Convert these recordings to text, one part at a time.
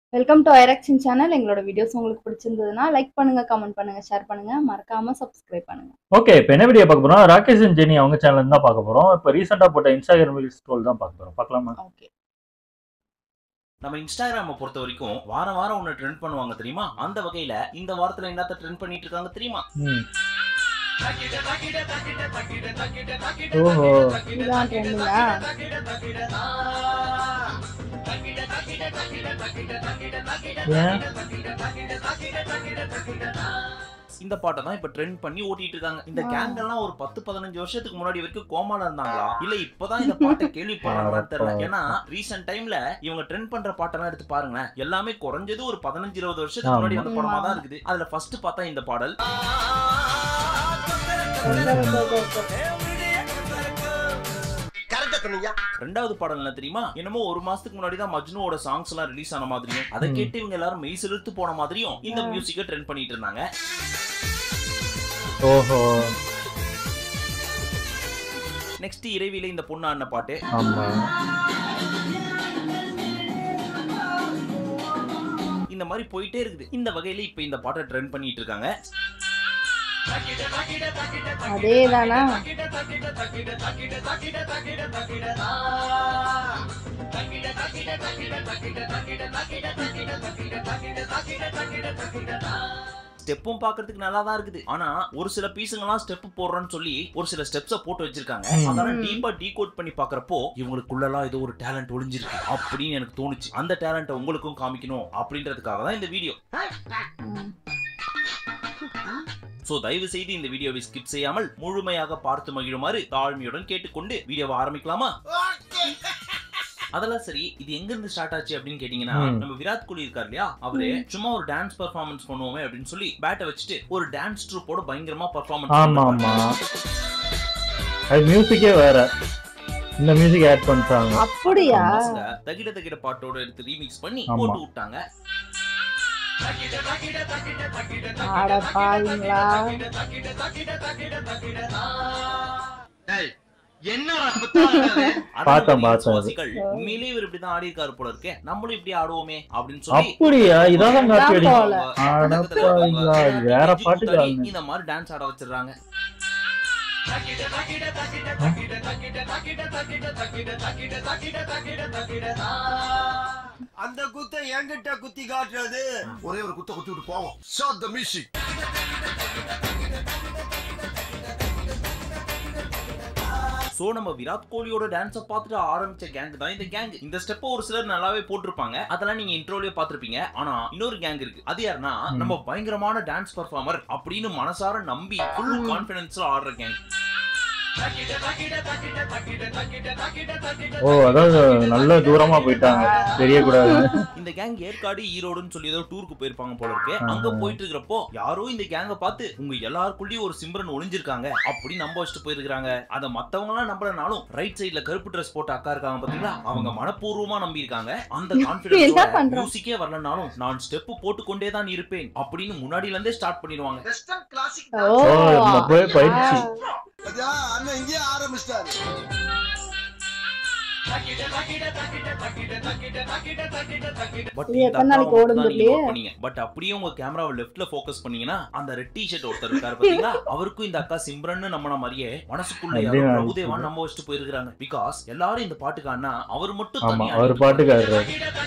Welcome to ஐரக்ஷன் channel எங்களோட videos உங்களுக்கு பிடிச்சிருந்ததுன்னா லைக் பண்ணுங்க கமெண்ட் பண்ணுங்க ஷேர் பண்ணுங்க மறக்காம சப்ஸ்கிரைப் பண்ணுங்க ஓகே இப்போ என்ன வீடியோ பார்க்க போறோம் ராகேஷ் அண்ட் ஜெனி அவங்க சேனல் தான் பார்க்க போறோம் இப்போ ரீசெண்டாக போட்ட இன்ஸ்டாகிராம் ரீல்ஸ் ஸ்க்ரோல் தான் பார்க்க போறோம் பார்க்கலாமா ஓகே நம்ம இன்ஸ்டாகிராம பொறுத்த வரைக்கும் வாரம் வாரம் ஒன்னு ட்ரெண்ட் பண்ணுவாங்க தெரியுமா அந்த வகையில இந்த வாரத்துல என்னத்த ட்ரெண்ட் பண்ணிட்டு இருக்காங்க தெரியுமா ம் ஓஹோ இதுதான் ட்ரெண்டுங்களா ஏன் இந்த பாட்டை தான் இப்ப ட்ரெண்ட் பண்ணி ஓட்டிட்டு இருக்காங்க இந்த ஆ. கேங் எல்லாம் ஒரு பத்து பதினஞ்சு வருஷத்துக்கு முன்னாடி வரைக்கும் கோமால இருந்தாங்களா இல்ல இப்பதான் இந்த பாட்டை கேள்விப்படுறாங்களான்னு தெரியல ஏன்னா ரீசெண்ட் டைம்ல இவங்க ட்ரெண்ட் பண்ற பாட்டெல்லாம் எடுத்து பாருங்களேன் எல்லாமே குறைஞ்சது ஒரு பதினஞ்சு இருபது வருஷத்துக்கு முன்னாடி வந்த படமா தான் இருக்குது அதுல ஃபர்ஸ்ட் பார்த்தா இந்த பாடல் கரெக்டா சொன்னீங்க ரெண்டாவது பாடல் என்ன தெரியுமா என்னமோ ஒரு மாசத்துக்கு முன்னாடி தான் மஜ்னுவோட சாங்ஸ் எல்லாம் ரிலீஸ் ஆன மாதிரியும் அதை ம். கேட்டு இவங்க எல்லாரும் மெய் செலுத்து போன மாதிரியும் இந்த ஆ. மியூசிக்கை ட்ரெண்ட் பண்ணிட்டு இருந்தாங்க ஓஹோ நெக்ஸ்ட் இறைவியில இந்த பொண்ணு ஆடின பாட்டு ஆமா இந்த மாதிரி போயிட்டே இருக்குது இந்த வகையில இப்ப இந்த பாட்டை ட்ரெண்ட் பண்ணிட்டு இருக்காங்க அதே தானா ஸ்டெப்பும் பாக்குறதுக்கு நல்லா தான் இருக்குது ஆனா ஒரு சில பீஸுங்கெல்லாம் ஸ்டெப் போடுறோம்னு சொல்லி ஒரு சில ஸ்டெப்ஸ போட்டு வச்சிருக்காங்க ம். அதெல்லாம் ம். டீப்பா டீகோட் பண்ணி பாக்குறப்போ இவங்களுக்குள்ளலாம் ஏதோ ஒரு டேலண்ட் ஒளிஞ்சிருக்கு அப்படின்னு எனக்கு தோணுச்சு அந்த டேலண்ட்டை உங்களுக்கும் காமிக்கணும் அப்படின்றதுக்காக தான் இந்த வீடியோ ம். சோ தயவு செய்து இந்த வீடியோவை ஸ்கிப் செய்யாமல் முழுமையாக பார்த்து மகிழுமாறு தாழ்மையுடன் கேட்டுக்கொண்டு வீடியோவை ஆரம்பிக்கலாமா அதெல்லாம் சரி இது எங்க இருந்து ஸ்டார்ட் ஆச்சு அப்படின்னு கேட்டீங்கன்னா ம். நம்ம விராட் கோலி இருக்கார் இல்லையா அவரு சும்மா ஒரு டான்ஸ் பெர்ஃபார்மன்ஸ் பண்ணுவோமே அப்படின்னு சொல்லி பேட்டை வச்சுட்டு ஒரு டான்ஸ் ட்ரூப்போட பயங்கரமா பெர்ஃபார்மன்ஸ் ஆமா ஆமா அது மியூசிக்கே வேற இந்த மியூசிக் ஆட் பண்ணிட்டாங்க அப்படியா தகிட தகிட பாட்டோட எடுத்து ரீமிக்ஸ் பண்ணி ஆமா. போட்டு விட்டாங்க ஆட பாருங்களா என்னடா ஆனா பார்த்தேன், நம்ம பார்த்தேன் அது. விசுவாசிகள் உண்மையிலேயே இவர் இப்படிதான் ஆடி இருக்காரு போல இருக்கே நம்மளும் இப்படி ஆடுவோமே அப்படின்னு சொல்லி அப்படியா இதான் காப்பி அடி போல. அடப்பாவிங்களா, இது வேற பாட்டுக்கு ஆடுங்க. இந்த மாதிரி டான்ஸ் ஆட வச்சிடுறாங்க அந்த குத்த என்கிட்ட குத்தி காட்டுறது ஒரே ஒரு குத்த குத்தி விட்டு போவோம் ஷாட் த மியூசிக் சோ நம்ம விராட் கோலியோட டான்ஸ பார்த்துட்டு ஆரம்பிச்ச கேங் தான் இந்த கேங் இந்த ஸ்டெப் ஒரு சிலர் நல்லாவே போட்டிருப்பாங்க அதெல்லாம் நீங்க இன்ட்ரோலயே பார்த்திருப்பீங்க ஆனா இன்னொரு கேங் இருக்கு அது யாருன்னா ம். நம்ம பயங்கரமான டான்ஸ் பெர்ஃபார்மர் அப்படின்னு மனசார நம்பி ஃபுல் ம். கான்பிடன்ஸ்ல ஆடுற கேங் ஓ அதாவது நல்ல தூரமா போயிட்டாங்க தெரியக்கூடாது இந்த கேங் ஏற்காடு ஈரோடுன்னு சொல்லி ஏதோ டூருக்கு போயிருப்பாங்க போல இருக்கு ஆஹா. அங்க போயிட்டு இருக்கிறப்போ யாரோ இந்த கேங்க பார்த்து உங்க எல்லாருக்குள்ளயும் ஒரு சிம்ரன் ஒளிஞ்சிருக்காங்க அப்படி நம்ப வச்சுட்டு போயிருக்காங்க அத மத்தவங்க எல்லாம் நம்பலனாலும் ரைட் சைடுல கருப்பு ட்ரெஸ் போட்டு அக்கா இருக்காங்க பாத்தீங்களா அவங்க மனப்பூர்வமா நம்பி இருக்காங்க அந்த என்ன கான்பிடன்ஸ் பண்றோம்? மியூசிக்கே வரலனாலும் நான் ஸ்டெப் போட்டுக்கொண்டே தான் இருப்பேன் அப்படின்னு முன்னாடில இருந்தே ஸ்டார்ட் பண்ணிடுவாங்க வெஸ்டர்ன் கிளாசிக் ஓ ஓ இந்த போய் பயிற்சி அண்ணன் இங்கே ஆரம்பிச்சிட்டாரு பட் இது எத்தனை நாளைக்கு ஓடும் தெரியலையே? பட் அப்படியே உங்க கேமராவை லெஃப்ட்ல ஃபோக்கஸ் பண்ணீங்கன்னா அந்த ரெட் டி-ஷர்ட் ஒருத்தர் இருக்காரு பாத்தீங்களா அவருக்கும் இந்த அக்கா சிம்ரன்னு நம்பின மாதிரியே மனசுக்குள்ள யாரோ அப்படியே பிரபுதேவான்னு நம்ப வச்சுட்டு போயிருக்காங்க பிகாஸ் எல்லாரும் இந்த பாட்டுக்கு ஆனா அவர் மட்டும் ஆமா தனியா அவர் ஆடிட்டு பாட்டுக்கு ஆடுறாரு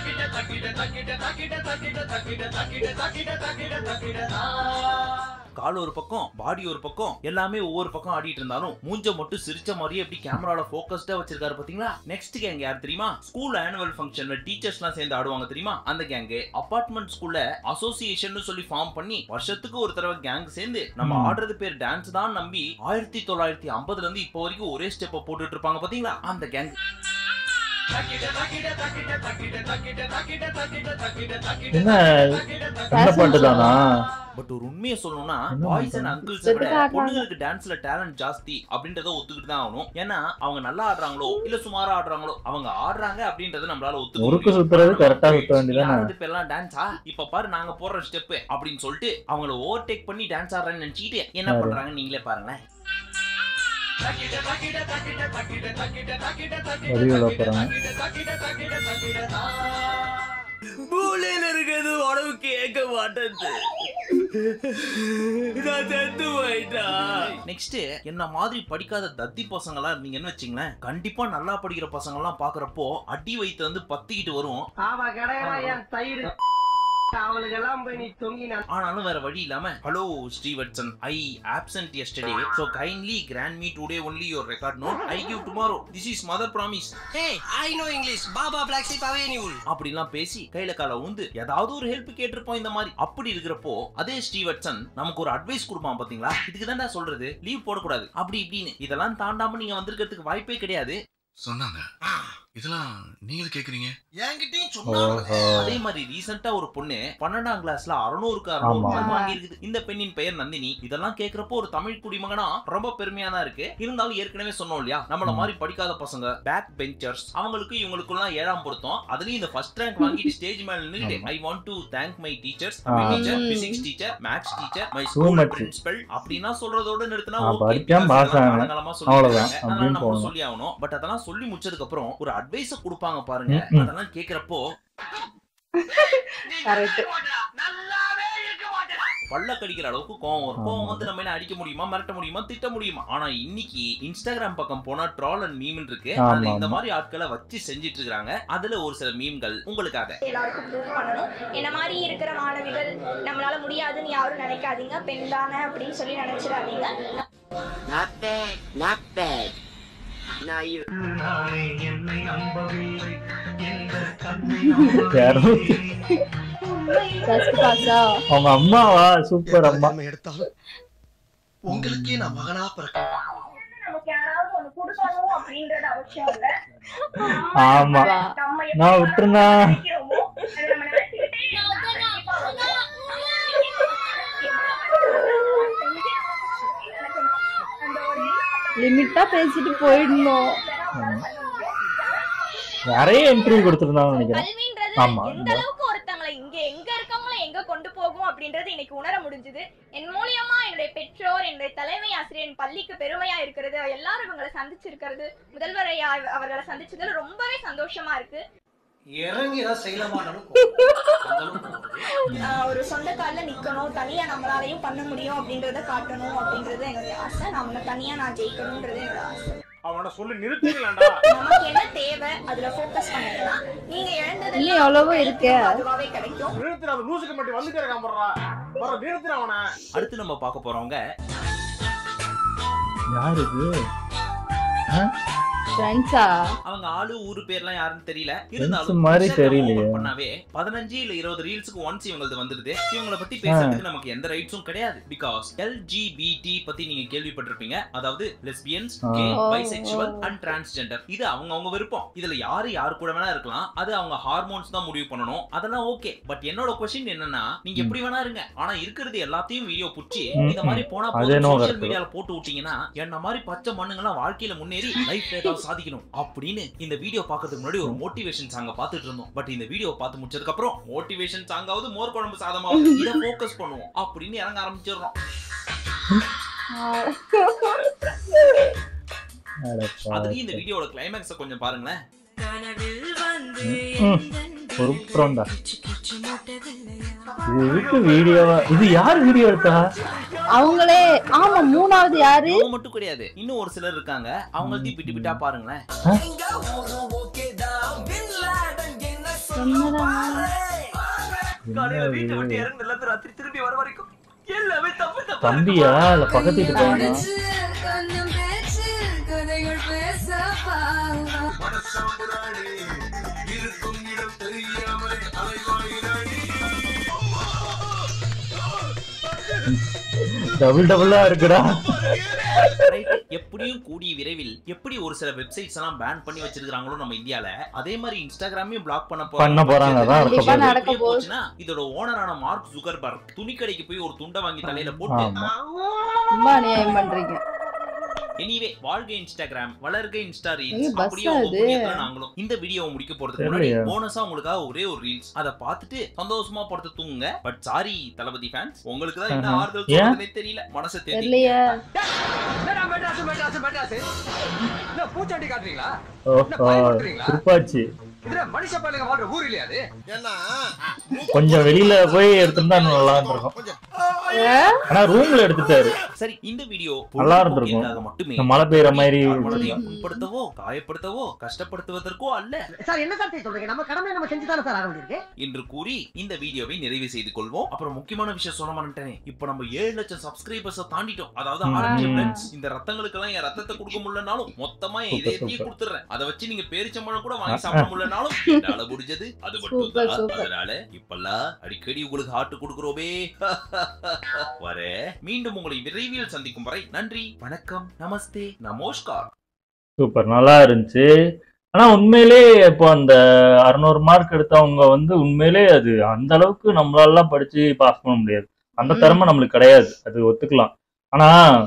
கால் ஒரு பக்கம் பாடி ஒரு பக்கம் எல்லாமே ஒவ்வொரு பக்கம் ஆடிட்டு இருந்தாலும் மூஞ்ச மட்டும் சிரிச்ச மாதிரியே எப்படி கேமரால ஃபோக்கஸ்டா வச்சிருக்காரு பாத்தீங்களா நெக்ஸ்ட் கேங் யார் தெரியுமா ஸ்கூல் ஆனுவல் ஃபங்க்ஷன்ல டீச்சர்ஸ் எல்லாம் சேர்ந்து ஆடுவாங்க தெரியுமா அந்த கேங் அபார்ட்மெண்ட் ஸ்கூல்ல அசோசியேஷன் சொல்லி ஃபார்ம் பண்ணி வருஷத்துக்கு ஒரு தடவை கேங் சேர்ந்து நம்ம ம். ஆடுறது பேர் டான்ஸ் தான் நம்பி ஆயிரத்தி தொள்ளாயிரத்தி ஐம்பதுல இருந்து இப்போ வரைக்கும் ஒரே ஸ்டெப்பை போட்டுட்டு இருப்பாங்க பாத்தீங்களா அந்த கேங் என்ன என்ன பாட்டு தானா பட் ஒரு உண்மையை சொல்லணும்னா என்ன பாய்ஸ் அண்ட் பண்றாங்க? அங்கிள்ஸ் செத்து விட காட்டுறாங்க. பொண்ணுங்களுக்கு டான்ஸ்ல டேலண்ட் ஜாஸ்தி அப்படின்றத ஒத்துக்கிட்டு தான் ஆகணும் ஏன்னா அவங்க நல்லா ஆடுறாங்களோ இல்ல சுமாரா ஆடுறாங்களோ அவங்க ஆடுறாங்க அப்படின்றத நம்மளால ஒத்துக்க முறுக்கு முடியும். சுத்துறது ஆனா, கரெக்டா சுத்த வேண்டியதானே யாராவது இப்ப எல்லாம் டான்ஸா இப்ப பாரு நாங்க போடுற ஸ்டெப் அப்படின்னு சொல்லிட்டு அவங்கள ஓவர்டேக் பண்ணி டான்ஸ் ஆடுறேன்னு நினைச்சிட்டு என்ன யாரு? பண்றாங்க நீங்களே பாருங்களேன் வடிவில் போறாங்க மூலையில கேட்க மாட்டேன் நான் செத்து போயிட்டா நெக்ஸ்ட் என்ன மாதிரி படிக்காத தத்தி பசங்க எல்லாம் இருந்தீங்கன்னு வச்சுங்களேன் கண்டிப்பா நல்லா படிக்கிற பசங்க எல்லாம் பாக்குறப்போ அடி வயிற்று வந்து பத்திக்கிட்டு வரும் ஆமா கிடையாது என் தயிர் அவளுக்கு எல்லாம் போய் நீ தொங்கினா ஆனாலும் வேற வழி இல்லாம hello Srivatsan I absent yesterday so kindly grant me today only your record note i give tomorrow this is mother promise hey I know English baa baa black sheep அவே நீ உள் அப்படிலாம் பேசி கையில கால உந்து ஏதாவது ஒரு ஹெல்ப் கேட்டிருப்போம் இந்த மாதிரி அப்படி இருக்கிறப்போ அதே ஸ்ரீவட்சன் நமக்கு ஒரு அட்வைஸ் கொடுப்பான் பாத்தீங்களா இதுக்கு தான் நான் சொல்றது லீவ் போடக்கூடாது அப்படி இப்படின்னு இதெல்லாம் தாண்டாம நீங்க வந்திருக்கிறதுக்கு வாய்ப்பே கிடையாது சொன்னாங்க இதெல்லாம் நீங்க கேக்குறீங்க என்கிட்டயும் சொன்னாங்க ஓஹோ அதே மாதிரி ரீசெண்டா ஒரு பொண்ணு பன்னெண்டாம் கிளாஸ்ல அறுநூறுக்கு அறுநூறு ஆமா. மார்க் வாங்கியிருக்குது இந்த பெண்ணின் பெயர் நந்தினி இதெல்லாம் கேக்குறப்போ ஒரு தமிழ் குடிமகனா ரொம்ப பெருமையா தான் இருக்கு இருந்தாலும் ஏற்கனவே சொன்னோம் இல்லையா நம்மள ம். மாதிரி படிக்காத பசங்க பேக் பெஞ்சர்ஸ் அவங்களுக்கு இவங்களுக்குலாம் ஏழாம் பொருத்தம் அதுலயும் இந்த ஃபர்ஸ்ட் ரேங்க் வாங்கிட்டு ஸ்டேஜ் மேல நின்னுட்டு ஆமா. I want to thank my teachers ஆ. டீச்சர் ம். Physics teacher maths teacher my Too school much. Principal அப்படின்னா சொல்றதோட நிறுத்தினா நான் ஓகே படிக்காம pass ஆனேன். அவ்வளவுதான். அதனால அப்படின்னு நம்ம போகணும். சொல்லி ஆகணும் பட் அதெல்லாம் சொல்லி முடிச்சதுக்கு அப்புறம் ஒரு அட்வைஸ் கொடுப்பாங்க பாருங்க ம், ம். அதெல்லாம் கேக்குறப்போ கரெக்ட் நல்லாவே இருக்க மாட்டேன் பல்ல கடிக்கிற அளவுக்கு கோவம் வரும் கோவம் ஆமா. வந்து நம்ம என்ன அடிக்க முடியுமா மிரட்ட முடியுமா திட்ட முடியுமா ஆனா இன்னைக்கு இன்ஸ்டாகிராம் பக்கம் போனா ட்ரால் அண்ட் மீம் இருக்கு ஆமா, அதுல இந்த ஆமா. மாதிரி ஆட்களை வச்சு செஞ்சிட்டு இருக்காங்க அதுல ஒரு சில மீம்கள் உங்களுக்காக எல்லாருக்கும் ப்ரூவ் பண்ணணும் என்ன மாதிரி இருக்கிற மாணவிகள் நம்மளால முடியாதுன்னு யாரும் நினைக்காதீங்க பெண் தானே அப்படின்னு சொல்லி நினைச்சிடாதீங்க Not bad, not bad. Now you. இரநூத்தி ஃபர்ஸ்ட் பாஸா அவங்க அம்மாவா சூப்பர் அம்மா நம்ம எடுத்தாலும் உங்களுக்கே நான் மகனா பிறக்க நமக்கு யாராவது ஒண்ணு கொடுக்கணும் அப்படின்றது அவசியம் இல்ல ஆமா நம்ம எப்படி நான் விட்டுருந்தா நினைக்கிறோமோ அதை நம்ம நினைச்சுக்கிட்டே அந்த ஒரு லிமிட்டா பேசிட்டு போயிடணும் நிறைய இன்டர்வியூ கொடுத்துருந்தாங்கன்னு நினைக்கிறேன் கல்வின்றது ஆமா. எந்த அளவுக்கு ஒருத்தங்களை இங்க எங்க இருக்கவங்கள எங்க கொண்டு போகும் அப்படின்றது இன்னைக்கு உணர முடிஞ்சுது என் மூலியமா என்னுடைய பெற்றோர் என்னுடைய தலைமை ஆசிரியர் என் பள்ளிக்கு பெருமையா இருக்கிறது எல்லாரும் இவங்களை சந்திச்சிருக்கிறது முதல்வர் ஐயா அவர்களை சந்திச்சதுல ரொம்பவே சந்தோஷமா இருக்கு இறங்கி ஏதாவது செய்யலாமான அளவுக்கு அந்த அளவுக்கு போகுது. ஆஹ் ஒரு சொந்த கால்ல நிக்கணும் தனியா நம்மளாலையும் பண்ண முடியும் அப்படின்றத காட்டணும் அப்படின்றது என்னுடைய ஆசை நம்ம தனியா நான் ஜெயிக்கணும்ன்றது என்னோட ஆசை அவனை சொல்லி நிறுத்துங்களேன்டா நமக்கு என்ன தேவை அதுல ஃபோக்கஸ் பண்ணிட்டோம்னா நீங்க இழந்தது இன்னும் எவ்வளவோ இருக்கே. அதுவாவே கிடைக்கும் நிறுத்துற அந்த லூசுக்கு மட்டும் வந்துட்டே இருக்கான் போடுறா வர நிறுத்துற அவனை அடுத்து நம்ம பார்க்க போறவங்க யாரு இது ஃப்ரெண்ட்ஸா அவங்க ஆளு ஊரு பேர்லாம் யாருன்னு தெரியல Friends மாதிரி Instagram தெரியலையே. open பண்ணாவே பதினஞ்சு இல்ல இருபது ரீல்ஸுக்கு ஒன்ஸ் இவங்களது வந்துருது இவங்கள பத்தி பேசுறதுக்கு நமக்கு எந்த ரைட்ஸும் கிடையாது பிகாஸ் எல்ஜிபிடி பத்தி நீங்க கேள்விப்பட்டிருப்பீங்க அதாவது லெஸ்பியன்ஸ் ஆ. கே ஓ, பைசெக்சுவல் ஓ. அண்ட் டிரான்ஸ்ஜெண்டர் இது அவங்க அவங்க விருப்பம் இதுல யாரு யாரு கூட வேணா இருக்கலாம் அது அவங்க ஹார்மோன்ஸ் தான் முடிவு பண்ணணும் அதெல்லாம் ஓகே பட் என்னோட கொஸ்டின் என்னன்னா நீங்க ம். எப்படி வேணா இருங்க ஆனா இருக்கிறது எல்லாத்தையும் வீடியோ புடிச்சு ம், இந்த மாதிரி போனா அது போதும் என்னவோ சோஷியல் correct மீடியால போட்டு விட்டீங்கன்னா என்ன மாதிரி பச்சை மண்ணுங்கெல்லாம் வாழ்க்கையில முன்னேறி லைஃப்ல ஏதாவது சாதிக்கணும் அப்படின்னு இந்த வீடியோ பார்க்கறதுக்கு முன்னாடி ஒரு மோட்டிவேஷன் சாங்க பார்த்துட்டு இருந்தோம் பட் இந்த வீடியோ பார்த்து முடிச்சதுக்கு அப்புறம் மோட்டிவேஷன் சாங்காவது மோர் குழம்பு சாதமாவது இதை ஃபோக்கஸ் பண்ணுவோம் அப்படின்னு இறங்க ஆரம்பிச்சிடுறோம் அதுலயும் இந்த வீடியோட கிளைமேக்ஸ கொஞ்சம் பாருங்களேன் ஒரு புறம்டா இது எதுக்கு வீடியோவா இது யார் வீடியோ எடுத்தா அவங்களே ஆமா மூணாவது யாரு அவங்க மட்டும் கிடையாது இன்னும் ஒரு சிலர் இருக்காங்க அவங்கள்த்தையும் பிட்டு பிட்டா பாருங்களேன் என்னடா காலையில வீட்டை விட்டு இறங்குனதுல இருந்து ராத்திரி திரும்பி வர வரைக்கும் எல்லாமே தப்பு தப்பு தம்பியா இல்ல பக்கத்து வீட்டு பையனா இருக்கும் இடம் தெரியாமல் அலைவாயிராடி டபுள் டபுளா இருக்குடா ரைட் எப்படியும் கூடிய விரைவில் எப்படி ஒரு சில வெப்சைட்ஸ் எல்லாம் பேன் பண்ணி வச்சிருக்காங்களோ நம்ம இந்தியால அதே மாதிரி இன்ஸ்டாகிராமையும் பிளாக் பண்ண பண்ண போறாங்க, அதான் இருக்க பட்சத்துல போகுது. நடக்க இப்படியே போகுது. போச்சுன்னா, இதோட ஓனரான மார்க் ஜுகர்பர்க் துணி கடைக்கு போய் ஒரு துண்டை வாங்கி தலையில போட்டு ஆமா ரொம்ப அநியாயம் பண்றீங்க எனிவே வாழ்க இன்ஸ்டாகிராம் வளர்க இன்ஸ்டா ஏய், ரீல்ஸ் bus அப்படியே ஆ உங்க இது? புண்ணியத்துல நாங்களும் இந்த வீடியோவை முடிக்க போறதுக்கு முன்னாடி தெரியலையே. போனஸா உங்களுக்காக ஒரே ஒரு ரீல்ஸ் அத பார்த்துட்டு சந்தோஷமா படுத்து தூங்குங்க பட் சாரி தலபதி ஃபேன்ஸ் உங்களுக்கு தான் என்ன ஆஹா. ஆறுதல் ஏன்? சொல்றதுனே தெரியல மனசை தேடி தெரியலையே என்னடா மெட்ராஸ் மெட்ராஸ் மெட்ராஸ் என்ன பூச்சாண்டி காட்டுறீங்களா ஓஹோ திருப்பாச்சி இதுல மனுஷ பையலுங்க வாழ்ற ஊர் இல்லையா அது ஏன்னா கொஞ்சம் வெளியில போய் எடுத்திருந்தா இன்னும் நல்லா இருந்திருக்கும் கொஞ்சம் ஆனா ரூம்ல எடுத்துட்டாரு சரி இந்த வீடியோ நல்லா இருந்திருக்கும். பொழுதுபோக்கிற்காக மட்டுமே இந்த மழை பெய்யுற மாதிரி யார் மனதையும் புண்படுத்தவோ காயப்படுத்தவோ கஷ்டப்படுத்துவதற்கோ அல்ல சார் என்ன சார் சொல்றீங்க நம்ம கடமை நம்ம செஞ்சு தானே சார் ஆக வேண்டியிருக்கு என்று கூறி இந்த வீடியோவை நிறைவு செய்து கொள்வோம் அப்புறம் முக்கியமான விஷயம் சொல்ல மாட்டேனே இப்போ நம்ம ஏழு லட்சம் சப்ஸ்கிரைபர்ஸ் தாண்டிட்டோம் அதாவது ம். ஆறு friends. இந்த ரத்தங்களுக்கெல்லாம் என் ரத்தத்தை கொடுக்க முடியலனாலும் மொத்தமா என் Super, இதயத்தையே super. கொடுத்துறேன் அதை வச்சு நீங்க பேரிச்சம்பழம் கூட வாங்கி சாப்பிட முடியலனாலும் என்னால முடிஞ்சது அது மட்டும் Super, தான் super. அதனால இப்பெல்லாம் அடிக்கடி உங்களுக்கு ஹார்ட் கொடுக்குறோமே வர மீண்டும் உங்களை விரைவில் சந்திக்கும் வரை நன்றி வணக்கம் நமஸ்தே நமஸ்கார் சூப்பர் நல்லா இருந்துச்சு ஆனா உண்மையிலே இப்போ அந்த அறுநூறு மார்க் எடுத்தவங்க வந்து உண்மையிலே அது அந்த அளவுக்கு நம்மளாலாம் படிச்சு பாஸ் பண்ண முடியாது அந்த ம். திறமை நம்மளுக்கு கிடையாது அது ஒத்துக்கலாம் ஆனா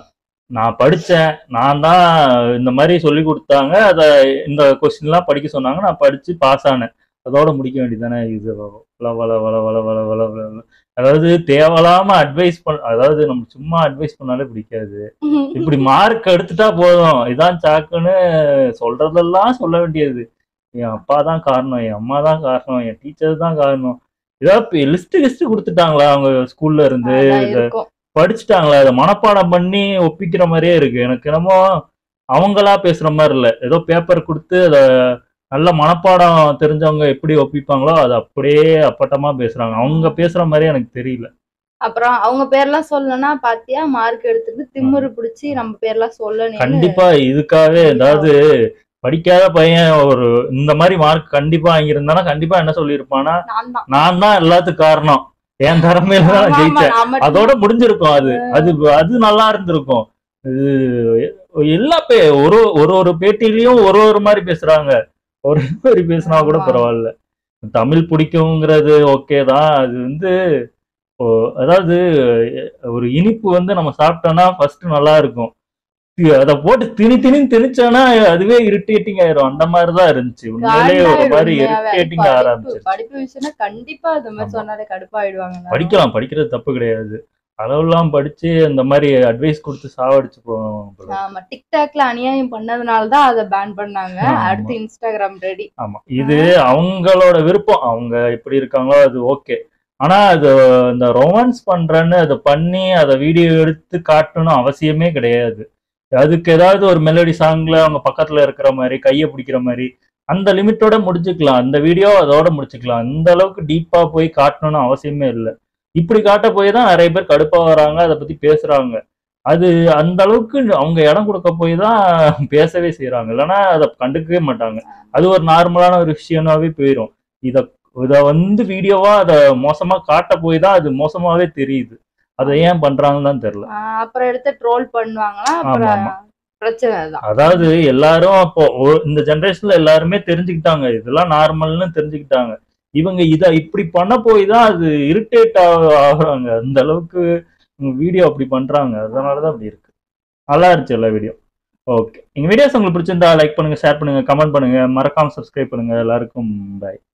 நான் படிச்சேன் நான் தான் இந்த மாதிரி சொல்லி கொடுத்தாங்க அதை இந்த கொஸ்டின்லாம் படிக்க சொன்னாங்க நான் படிச்சு பாஸ் ஆனேன் அதோட முடிக்க வேண்டியதானே இது வள வள வள வள வள வள வள வள. அதாவது தேவையில்லாம அட்வைஸ் பண்ண அதாவது நம்ம சும்மா அட்வைஸ் பண்ணாலே பிடிக்காது இப்படி மார்க் எடுத்துட்டா போதும் இதான் சாக்குன்னு சொல்றதெல்லாம் சொல்ல வேண்டியது என் அப்பா தான் காரணம் என் அம்மா தான் காரணம் என் டீச்சர் தான் காரணம் ஏதாவது லிஸ்ட் லிஸ்ட் கொடுத்துட்டாங்களா அவங்க ஸ்கூல்ல இருந்து அதான் இத இருக்கும் படிச்சுட்டாங்களா இதை மனப்பாடம் பண்ணி ஒப்பிக்கிற மாதிரியே இருக்கு எனக்கு என்னமோ அவங்களா பேசுற மாதிரி இல்ல ஏதோ பேப்பர் கொடுத்து அதை நல்ல மனப்பாடம் தெரிஞ்சவங்க எப்படி ஒப்பிப்பாங்களோ அதை அப்படியே அப்பட்டமா பேசுறாங்க அவங்க பேசுற மாதிரியே எனக்கு தெரியல அப்புறம் அவங்க பேர்லாம் சொல்லணும்னா பாத்தியா மார்க் எடுத்துட்டு திமிரு பிடிச்சி நம்ம பேர்லாம் சொல்லணும் கண்டிப்பா இதுக்காகவே ஏதாவது படிக்காத பையன் ஒரு இந்த மாதிரி மார்க் கண்டிப்பா வாங்கியிருந்தானா கண்டிப்பா என்ன சொல்லியிருப்பானா நான் தான் நான் தான் எல்லாத்துக்கும் காரணம் என் திறமையில தான் நான் ஆமா, ஆமா, ஜெயிச்சேன் நான் மட்டும் அதோட முடிஞ்சிருக்கும் அது அது அது நல்லா இருந்திருக்கும் இது எல்லா பே ஒரு ஒரு ஒரு பேட்டிலையும் ஒரு ஒரு மாதிரி பேசுறாங்க ஒரு மாதிரி பேசினா கூட ஆமா. பரவாயில்ல தமிழ் பிடிக்குங்கிறது ஓகே தான் அது வந்து ஓ, அதாவது ஒரு இனிப்பு வந்து நம்ம சாப்பிட்டோம்னா ஃபர்ஸ்ட் நல்லா இருக்கும் தி- அதை போட்டு திணி திணி திணிச்சோன்னா அதுவே இரிட்டேட்டிங் ஆயிரும் அந்த மாதிரி தான் இருந்துச்சு உண்மையிலேயே ஒரு காண்டாயிடும் மாதிரி உண்மையாவே. இரிட்டேட்டிங் படிப்பு- ஆரம்பிச்சிருச்சு படிப்பு விஷயம்னா கண்டிப்பா இந்த மாதிரி ஆமா. சொன்னாலே கடுப்பாயிடுவாங்க படிக்கலாம் படிக்கிறது தப்பு கிடையாது அளவுலாம் படிச்சு இந்த மாதிரி அட்வைஸ் கொடுத்து சாவடிச்சு போவோம் ஆமா டிக்டாக்ல அநியாயம் பண்ணதுனால தான் அதை பேன் பண்ணாங்க ஆமா. அடுத்து இன்ஸ்டாகிராம் ரெடி ஆமா இது அவங்களோட விருப்பம் அவங்க எப்படி இருக்காங்களோ அது ஓகே ஆனா அது இந்த ரொமான்ஸ் பண்றேன்னு அதை பண்ணி அதை வீடியோ எடுத்து காட்டணும் அவசியமே கிடையாது அதுக்கு ஏதாவது ஒரு மெலடி சாங்ல அவங்க பக்கத்துல இருக்கிற மாதிரி கையை பிடிக்கிற மாதிரி அந்த லிமிட்டோட முடிச்சுக்கலாம் அந்த வீடியோ அதோட முடிச்சுக்கலாம் இந்த அளவுக்கு டீப்பா போய் காட்டணும்னு அவசியமே இல்லை இப்படி காட்ட போய் தான் நிறைய பேர் கடுப்பா வராங்க அதை பத்தி பேசுறாங்க அது அந்த அளவுக்கு அவங்க இடம் கொடுக்க போய் தான் பேசவே செய்றாங்க இல்லைன்னா அதை கண்டுக்கவே மாட்டாங்க அது ஒரு நார்மலான ஒரு விஷயமாவே போயிடும் இத இத வந்து வீடியோவா அதை மோசமா காட்ட போய் தான் அது மோசமாவே தெரியுது அதை ஏன் பண்றாங்கன்னு தான் தெரியல ஆஹ் அப்புறம் எடுத்து ட்ரோல் பண்ணுவாங்களா ஆமா, அப்புறம் ஆமா. பிரச்சனை தான் அதாவது எல்லாரும் அப்போ ஒ- இந்த ஜெனரேஷன்ல எல்லாருமே தெரிஞ்சுக்கிட்டாங்க இதெல்லாம் நார்மல்னு தெரிஞ்சுக்கிட்டாங்க இவங்க இத இப்படி பண்ண போய் தான் அது இரிட்டேட் ஆகுறாங்க அந்த அளவுக்கு வீடியோ அப்படி பண்றாங்க அதனாலதான் அப்படி இருக்கு நல்லா இருந்துச்சு எல்லா வீடியோ ஓகே எங்க வீடியோஸ் உங்களுக்கு பிடிச்சிருந்தா லைக் பண்ணுங்க ஷேர் பண்ணுங்க கமெண்ட் பண்ணுங்க மறக்காம சப்ஸ்கிரைப் பண்ணுங்க எல்லாருக்கும் பாய்